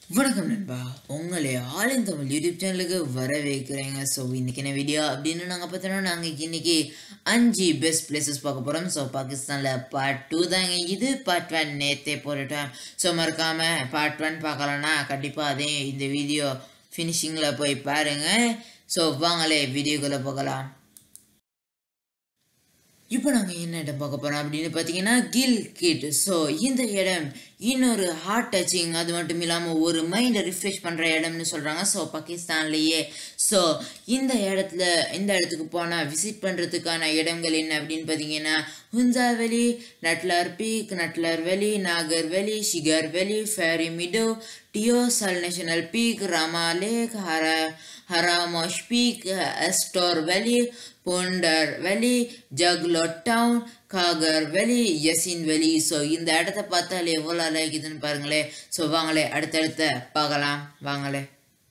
வணக்கம் நண்பா உங்களை ஆலின் தமிழ் யூடியூப் சேனலுக்கு வரவேற்கிறேங்க ஸோ இன்னைக்கு என்ன வீடியோ அப்படின்னு நாங்கள் பார்த்தோன்னா நாங்கள் இன்னைக்கு அஞ்சு பெஸ்ட் பிளேசஸ் பார்க்க போகிறோம் ஸோ பாகிஸ்தானில் பார்ட் டூ தாங்க இது பார்ட் ஒன் நேற்றே போட்டுட்டேன் ஸோ மறக்காமல் பார்ட் ஒன் பார்க்கலன்னா கண்டிப்பாக அதே இந்த வீடியோ ஃபினிஷிங்கில் போய் பாருங்கள் ஸோ வாங்களே வீடியோக்குள்ளே போகலாம் இப்போ நாங்கள் என்ன இடம் பார்க்க போகிறோம் அப்படின்னு பார்த்தீங்கன்னா கில் கிட் ஸோ இந்த இடம் இன்னொரு ஹார்ட் டச்சிங் அது மட்டும் இல்லாமல் ஒரு மைண்டை ரிஃப்ரெஷ் பண்ணுற இடம்னு சொல்கிறாங்க ஸோ பாகிஸ்தான்லேயே ஸோ இந்த இடத்துல இந்த இடத்துக்கு போனால் விசிட் பண்ணுறதுக்கான இடங்கள் என்ன அப்படின்னு பார்த்தீங்கன்னா ஹுஞ்சா வேலி நட்லார் பீக் நட்லார் வேலி நாகர் valley Shigar valley fairy meadow Deosai national peak Rama lake ஹரா ஹராமோஷ் பீக் எஸ்டோர் வேலி பொண்டர் வேலி ஜக்லோட் டவுன் காகர் வேலி யசின் வேலி ஸோ இந்த இடத்த பார்த்தாலே எவ்வளோ அழகுதுன்னு பாருங்களே ஸோ வாங்களே அடுத்தடுத்த பார்க்கலாம் வாங்களே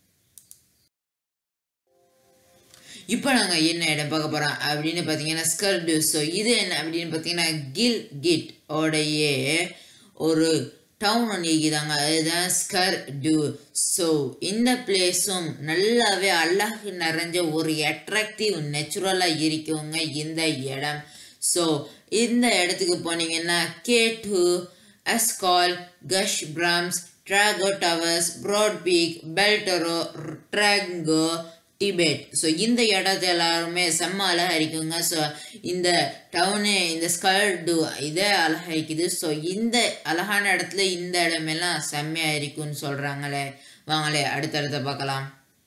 இப்போ நாங்கள் என்ன இடம் பார்க்க போகிறோம் அப்படின்னு பார்த்தீங்கன்னா ஸ்கர்டு ஸோ இது என்ன அப்படின்னு பார்த்தீங்கன்னா கில் கிட் ஓடைய ஒரு டவுன் ஒன்று இருக்குதாங்க அதுதான் ஸ்கர் டு ஸோ இந்த பிளேஸும் நல்லாவே அழகு நிறைஞ்ச ஒரு அட்ராக்டிவ் நேச்சுரலாக இருக்குங்க இந்த இடம் ஸோ இந்த இடத்துக்கு போனீங்கன்னா கேட்டு அஸ்கால் கஷ் பிராம்ஸ் Trango towers broad peak Baltoro Trango டிபேட் ஸோ இந்த இடத்த எல்லாருமே செம்ம அழகாக இருக்குங்க ஸோ இந்த டவுனு இந்த ஸ்கல்டு இதே அழகாக இருக்குது ஸோ இந்த அழகான இடத்துல இந்த இடமெல்லாம் செம்மையாக இருக்குன்னு சொல்கிறாங்களே வாங்களே அடுத்தடுத்த பார்க்கலாம்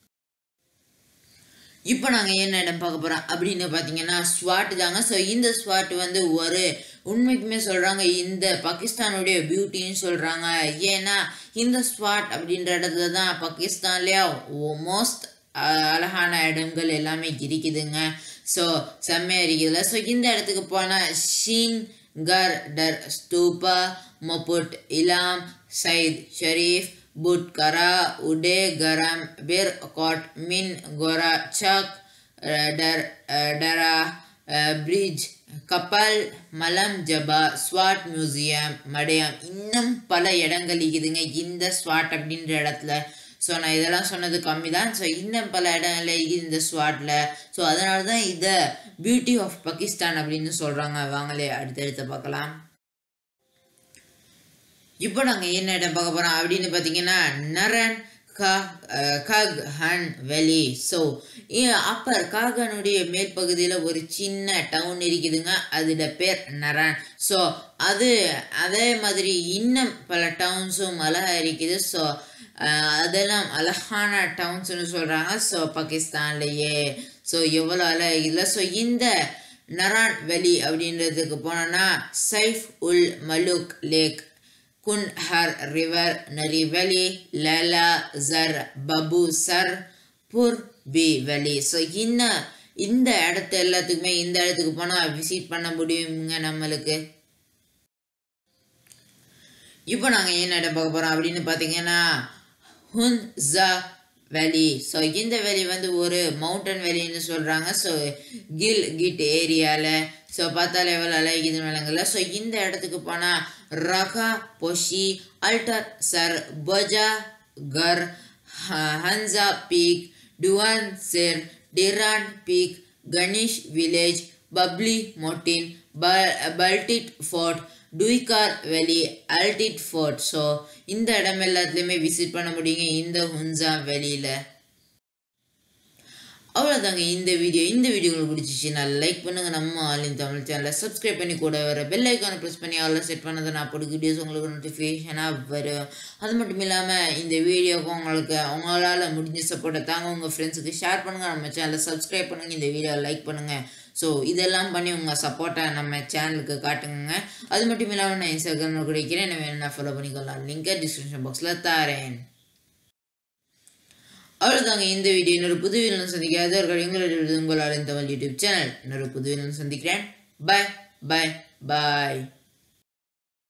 இப்போ நாங்கள் என்ன இடம் பார்க்க போகிறோம் அப்படின்னு பார்த்தீங்கன்னா ஸ்வாட் தாங்க ஸோ இந்த ஸ்வாட் வந்து ஒரு உண்மைக்குமே சொல்கிறாங்க இந்த பாகிஸ்தானுடைய பியூட்டின்னு சொல்கிறாங்க ஏன்னா இந்த ஸ்வாட் அப்படின்ற இடத்துல தான் பாகிஸ்தான்லேயே மோஸ்ட் அழகான இடங்கள் எல்லாமே இருக்குதுங்க ஸோ செம்மையாக இருக்குதுல்ல ஸோ இந்த இடத்துக்கு போனால் ஷீன் கர் டர் ஸ்தூபா மொபுட் இலாம் சயித் ஷரீஃப் புட்கரா உடே கரம் பிர் காட் மின் கோரா சக் டர் டரா பிரிட்ஜ் கப்பல் மலம் ஜபா ஸ்வாட் மியூசியம் மடையம் இன்னும் பல இடங்கள் இருக்குதுங்க இந்த ஸ்வாட் அப்படின்ற இடத்துல ஸோ நான் இதெல்லாம் சொன்னது கம்மி தான் ஸோ இன்னும் பல இடங்கள்ல இருக்குது இந்த ஸ்வாட்டில் ஸோ அதனால தான் இதை பியூட்டி ஆஃப் பாகிஸ்தான் அப்படின்னு சொல்கிறாங்க வாங்களே அடுத்தடுத்து பார்க்கலாம் இப்போ நாங்கள் என்ன இடம் பார்க்க போகிறோம் அப்படின்னு பார்த்தீங்கன்னா நரன் கக் ஹன் வெளி ஸோ அப்பர் காகனுடைய மேல் பகுதியில் ஒரு சின்ன டவுன் இருக்குதுங்க அதோட பேர் நரன் ஸோ அது அதே மாதிரி இன்னும் பல டவுன்ஸும் அழகாக இருக்குது ஸோ அதெல்லாம் அழகான டவுன்ஸ்னு சொல்கிறாங்க ஸோ பாகிஸ்தான்லேயே ஸோ எவ்வளோ அழகு இல்லை ஸோ இந்த நரான் வெளி அப்படின்றதுக்கு போனோன்னா சைஃப் உல் மலுக் லேக் குன்ஹர் ரிவர் நரி வெளி லலா ஜர் பபு சர் புர் பி வெளி ஸோ இன்னும் இந்த இடத்த எல்லாத்துக்குமே இந்த இடத்துக்கு போனால் விசிட் பண்ண முடியுங்க நம்மளுக்கு இப்போ நாங்கள் என்ன இடம் பார்க்க போகிறோம் அப்படின்னு பார்த்தீங்கன்னா ஹுன்ஸா வேலி ஸோ இந்த வேலி வந்து ஒரு மவுண்டன் வேலின்னு சொல்கிறாங்க ஸோ கில் கிட் ஏரியாவில் ஸோ பார்த்தாலே எவ்வளோ அழகிதுன்னு விளங்கல ஸோ இந்த இடத்துக்கு போனால் ரகா பொஷி அல்டர் சர் பொஜா கர் ஹன்சா பீக் டுவான் செர் டிரான் பீக் கணேஷ் வில்லேஜ் பப்ளி மோட்டின் Baltit fort Duikar valley Altit fort so இந்த இடம் எல்லாத்துலேயுமே விசிட் பண்ண முடியுங்க இந்த ஹுன்சா வெளியில் அவ்வளோதாங்க இந்த வீடியோ இந்த வீடியோ உங்களுக்கு பிடிச்சிச்சுன்னா லைக் பண்ணுங்கள் நம்ம ஆலின் தமிழ் சேனலை சப்ஸ்கிரைப் பண்ணி கூட வர பெல் ஐக்கானை ப்ரெஸ் பண்ணி ஆளில் செட் பண்ணதை நான் போட்டு வீடியோஸ் உங்களுக்கு நோட்டிஃபிகேஷனாக வரும் அது மட்டும் இல்லாமல் இந்த வீடியோவுக்கு உங்களுக்கு உங்களால் முடிஞ்ச சப்போர்ட்டை தாங்க உங்கள் ஃப்ரெண்ட்ஸுக்கு ஷேர் பண்ணுங்கள் நம்ம சேனலை சப்ஸ்கிரைப் பண்ணுங்கள் இந்த வீடியோவை லைக் பண்ணுங்கள் ஸோ இதெல்லாம் பண்ணி உங்கள் சப்போர்ட்டை நம்ம சேனலுக்கு காட்டுங்க அது மட்டும் இல்லாமல் நான் இன்ஸ்டாகிராமில் கிடைக்கிறேன் என்ன வேணும்னா ஃபாலோ பண்ணிக்கலாம் லிங்கை டிஸ்கிரிப்ஷன் பாக்ஸில் தாரேன் அவ்வளோதாங்க இந்த வீடியோ இன்னொரு புது வீடியோ சந்திக்காத ஒரு உங்களுடைய உங்களால் இந்த யூடியூப் சேனல் இன்னொரு புது வீடியோ சந்திக்கிறேன் பாய் பாய் பாய்